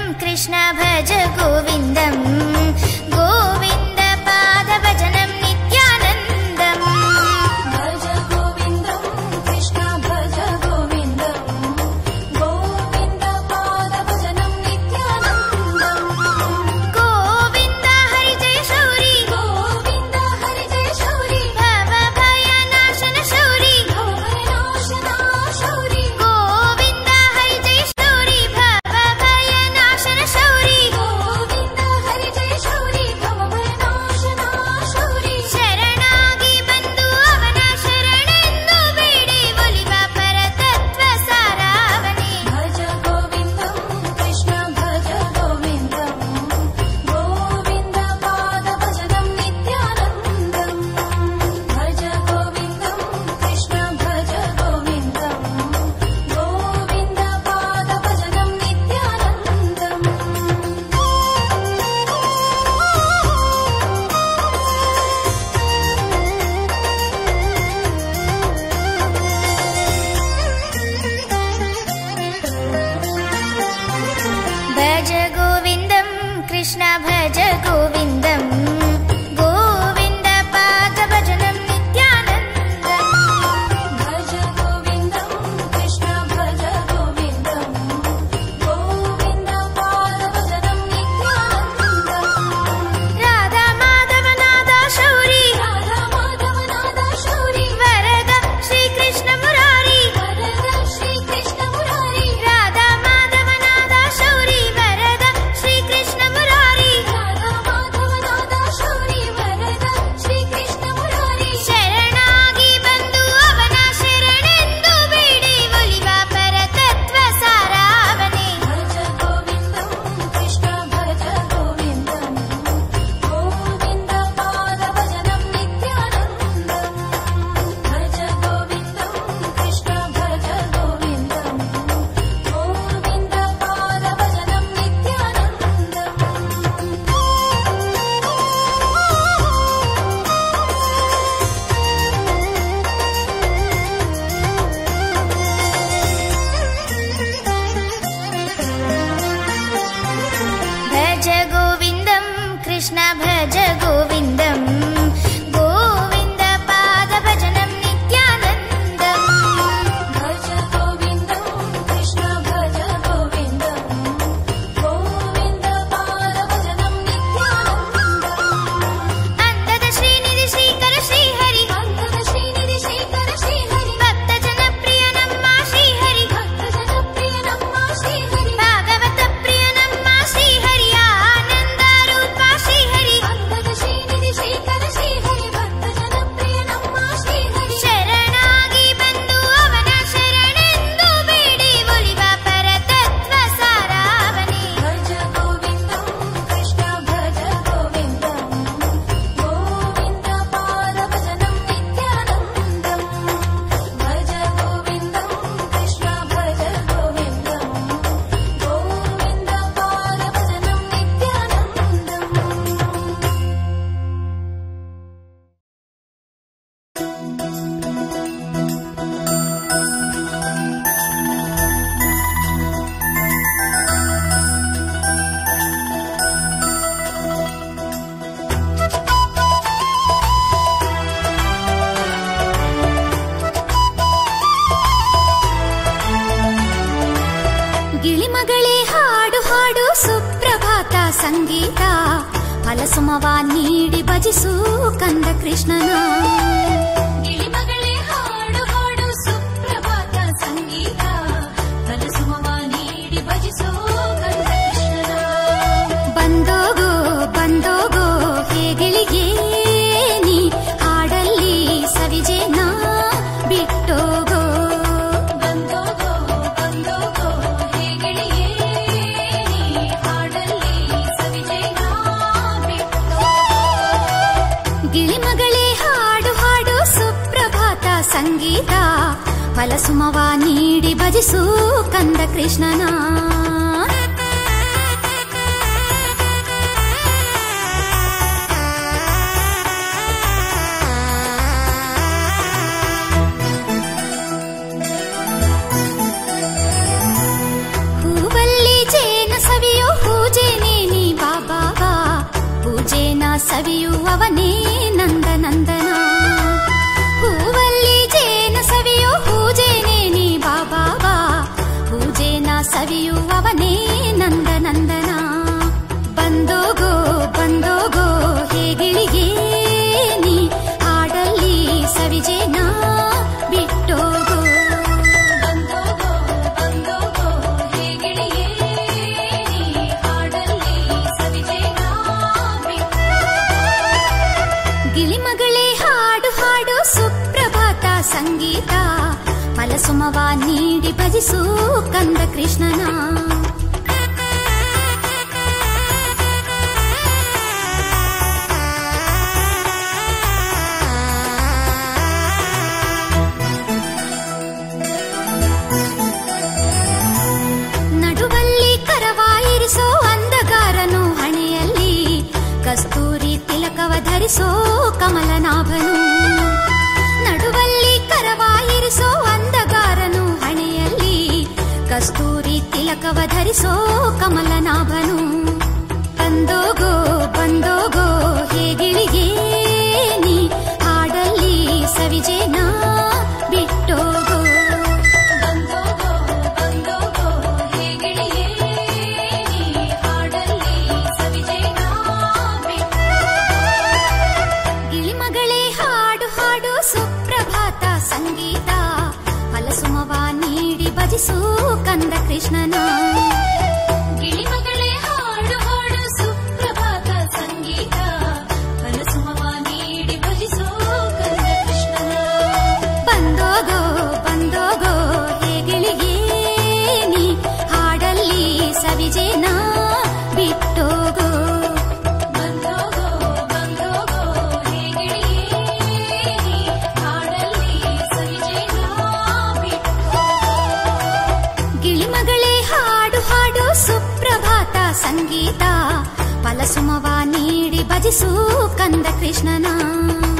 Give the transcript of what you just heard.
कृष्ण भज गोविन्दम् गोविन्द पादभजनं नित्यानन्दम् भज गोविन्दं कृष्ण भज गोविन्दं गोविन्द पादभजनं नित्यानन्दम् गोविन्द हरि जय शौरि गोविन्द हरि जय शौरि भव भयनाशन शौरि भवनाशना शौरि गोविन्द हरि जय शौरि भव भयनाशन शौरि गोविन्द हरि जय शौरि भवनाशना शौरि ಶರಣಾಗಿ ಬಂದು ಅವನ ಶರಣೆಂದು ಬೇಡಿ ಒಲಿವ ಪರತತ್ವ ಸಾರಾವನೆ भज गोविन्दं कृष्ण भज गोविन्दं गोविन्द पादभजनं नित्यानन्दम् भज गोविन्दं कृष्ण भज गोविन्दं गोविन्द पादभजनं ಭಜ ಗೋವಿಂದಂ ಕೃಷ್ಣ ಭಜ ಗೋವಿಂದಂ ಗೋವಿಂದ ಪಾದ ಭಜನಂ ನಿತ್ಯಾನಂದ भज गोविन्दं कृष्ण भज गोविन्दं गोविन्द पादभजनं नित्यानन्दम् ರಾಧಾ ಮಾಧವನಾದ ಶೌರಿ राधा माधवनाद शौरि ವರದ ಶ್ರೀಕೃಷ್ಣ ಮುರಾರಿ वरद श्रीकृष्ण मुरारि ರಾಧಾ ಮಾಧವನಾದ ಶೌರಿ ವರದ ಶ್ರೀಕೃಷ್ಣ ಮುರಾರಿ राधा माधवनाद शौरि वरद श्रीकृष्ण मुरारि ಶರಣಾಗಿ ಬಂದು ಅವನ ಶರಣೆಂದು ಬೇಡಿ ಒಲಿವ ಪರತತ್ವ ಸಾರಾವನೆ भज गोविन्दं कृष्ण भज गोविन्दं गोविन्द पादभजनं नित्यानन्दम् भज गोविन्दं कृष्ण भज गोविन्दं गोविन्द पादभजनं ಭಜ ಗೋವಿಂದಂ ಕೃಷ್ಣ ಭಜ ಗೋವಿಂದಂ ಗೋವಿಂದ ಪಾದ ಭಜನಂ ನಿತ್ಯಾನಂದಂ भज गोविन्दं कृष्ण भज गोविन्दं गोविन्द पादभजनं नित्यानन्दम् ಅಂದದ ಶ್ರೀನಿಧಿ ಶ್ರೀಕರ ಶ್ರೀಹರಿ अन्तद श्रीनिधि श्रीकर श्रीहरि ಭಕ್ತ ಜನಪ್ರಿಯ ನಮ್ಮ ಶ್ರೀಹರಿ भक्तजनप्रिय नम्म श्रीहरि ಭಾಗವತ ಪ್ರಿಯ ನಮ್ಮ ಶ್ರೀಹರಿ ಆನಂದ ರೂಪ ಶ್ರೀಹರಿ अन्तद श्रीनिधि श्रीकर श्रीहरि भक्तजनप्रिय नम्म श्रीहरि ಶರಣಾಗಿ ಬಂದು ಅವನ ಶರಣೆಂದು ಬೇಡಿ ಒಲಿವ ಪರತತ್ವ ಸಾರಾವನೆ भज गोविन्दं कृष्ण भज गोविन्दं गोविन्द पादभजनं नित्यानन्दम् भज गोविन्दं कृष्ण भज गोविन्दं गोविन्द पादभजनं नित्यानन्दम् ಗಿಳಿಮಗಳೇ ಹಾಡು ಹಾಡು ಸುಪ್ರಭಾತ ಸಂಗೀತ ಫಲಸುಮವ ನೀಡಿ ಭಜಿಸು ಕಂದ ಕೃಷ್ಣನ ಗಿಳಿಮಗಳೇ ಹಾಡು ಹಾಡು ಸುಪ್ರಭಾತ ಸಂಗೀತ ಕಲಸುಮವ ನೀಡಿ ಭಜಿಸೋ ಕಂದ ಕೃಷ್ಣನ ಬಂದೋಗೋ ಬಂದೋಗೋ ಹೇಗಿಳಿಗೆ ನೀ ಹಾಡಲ್ಲಿ ಸವಿಜೇನ ಬಿಟ್ಟೋಗೋ ಬಂದೋಗೋ ಬಂದೋಗೋ ಹೇಗೆಳೆಯೇ ನೀ ಹಾಡಲ್ಲಿ ಸವಿಜಯನ ಬಿಟ್ಟು ಗಿಳಿಮಗಳೇ ಹಾಡು ಹಾಡು ಸುಪ್ರಭಾತ ಸಂಗೀತ ಫಲಸುಮವ ನೀಡಿ ಭಜಿಸು ಕಂದ ಕೃಷ್ಣನ ಹೂವಲ್ಲಿ ಜೇನ ಸವಿಯೋ ಸವಿಯುವವನೇ ನಂದ ನಂದನ ಹೂವಲ್ಲಿ ಜೇನ ಸವಿಯೋ ಹೂಜೇನೆ ನೀ ಬಾಬಾ ಬಾ ಹೂಜೇನ ಸವಿಯುವವನೇ ನಂದ ನಂದನ ಬಂದೋಗೋ ಬಂದೋಗೋ ಹೇಗಿಳಿಗೆ ನೀ ಹಾಡಲ್ಲಿ ಸವಿಜೇನ ಬಿಟ್ಟೋಗೋ ಬಂದೋಗೋ ಬಂದೋಗೋ ಹೇಗಿಳಿಯೇ ನೀ ಹಾಡಲ್ಲಿ ಸವಿಜೇನ ಬಿಟ್ಟು ಗಿಳಿಮಗಳೇ ಹಾಡು ಹಾಡು ಸುಪ್ರಭಾತ ಸಂಗೀತ ಫಲಸುಮವ ನೀಡಿ ಭಜಿಸು ಕಂದ ಕೃಷ್ಣನ ನಡುವಲ್ಲಿ ಕರವಾಯಿರಿಸೋ ಅಂದಗಾರನು ಹಣೆಯಲ್ಲಿ ಕಸ್ತೂರಿ ತಿಲಕವ ಧರಿಸೋ ಕಮಲನಾಭನು ನಡುವಲ್ಲಿ ಕರವಾಯಿರಿಸೋ ಅಂದಗಾರನು ಹಣೆಯಲ್ಲಿ ಕಸ್ತೂರಿ ತಿಲಕವ ಧರಿಸೋ ಕಮಲನಾಭನು ಬಂದೋಗೋ ಬಂದೋಗೋ ಹೇಗಿಳಿಗೆ ನೀ ಹಾಡಲ್ಲಿ ಸವಿಜೇನ ಬಿಟ್ಟೋಗೋ ಬಂದೋಗೋ ಬಂದೋಗೋ ಹೇಗಿಳಿಯೇ ನೀ ಹಾಡಲ್ಲಿ ಸವಿಜೇನ ಬಿಟ್ಟು ಗಿಳಿಮಗಳೇ ಹಾಡು ಹಾಡು ಸುಪ್ರಭಾತ ಸಂಗೀತ ಫಲಸುಮವ ನೀಡಿ ಭಜಿಸು ಕಂದ ಕೃಷ್ಣನ ಗಿಳಿಮಗಳೇ ಹಾಡು ಹಾಡು ಸುಪ್ರಭಾತ ಸಂಗೀತ ಫಲಸುಮವ ನೀಡಿ ಭಜಿಸೋ ಕಂದ ಕೃಷ್ಣನ ಬಂದೋಗೋ ಬಂದೋಗೋ ಹೇಗಿಳಿಗೆ ನೀ ಹಾಡಲ್ಲಿ ಸವಿಜೇನ ಬಿಟ್ಟೋಗೋ ಬಂದೋಗೋ ಬಂದೋಗೋ ಹೇಗಿಳಿಯೇ ನೀ ಹಾಡಲ್ಲಿ ಸವಿಜೇನ ಬಿಟ್ಟು ಗಿಳಿಮಗಳೇ ಹಾಡು ಹಾಡು ಸುಪ್ರಭಾತ ಸಂಗೀತ ಫಲಸುಮವ ನೀಡಿ ಭಜಿಸು ಕಂದ ಕೃಷ್ಣನ